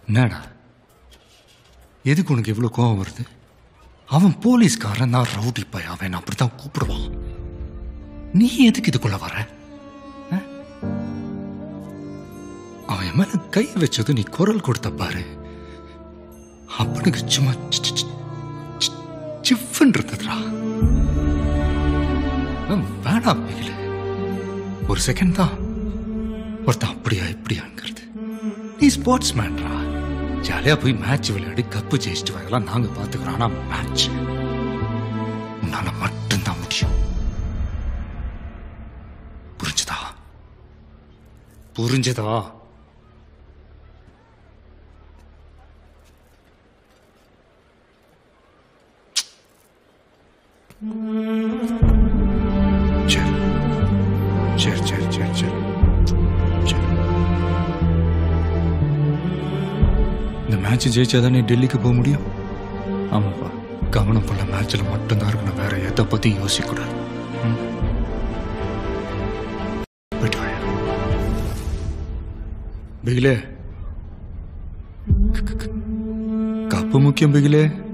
என்னடா எதுக்கு உனக்கு இவ்வளோ கோவம் வருது அவன் போலீஸ்காரன் நான் ரவுடி பையன் அவன் அப்படித்தான் கூப்பிடுவான் நீ எதுக்கு இதுக்குள்ள வர ஆ? அவன் என் மேல கை வச்சது நீ குரல் கொடுத்த பாரு அப்பனுக்கு சும்மா சி- சி- சி- சி- சிஃப்னு இருந்ததுடா நான் வேணாம் பிகில ஒரு செகண்ட் தான் ஒருத்தன் அப்படியா இப்படியாங்கிறது நீ ஸ்போர்ட்ஸ் மேன்ரா ஜாலியா போய் மேட்ச் விளையாடி கப்பு ஜெயிச்சுட்டு வரலாம் நாங்க பாத்துக்கிறோம் ஆனா மேட்ச் உன்னால மட்டும்தான் முடியும் புரிஞ்சுதா புரிஞ்சதா சரி சரி சரி சரி சரி சரி இந்த மேட்ச் ஜெயிச்சாதான் நீ டெல்லிக்கு போக முடியும் ஆமாப்பா கவனம் போல மேட்ச்ல மட்டும்தான் இருக்கணும் வேற எதை பத்தி யோசிக்க கூடாது ம்? போயிட்டு வாயா. பிகிலே க- க- க- கப்பு முக்கியம் பிகிலே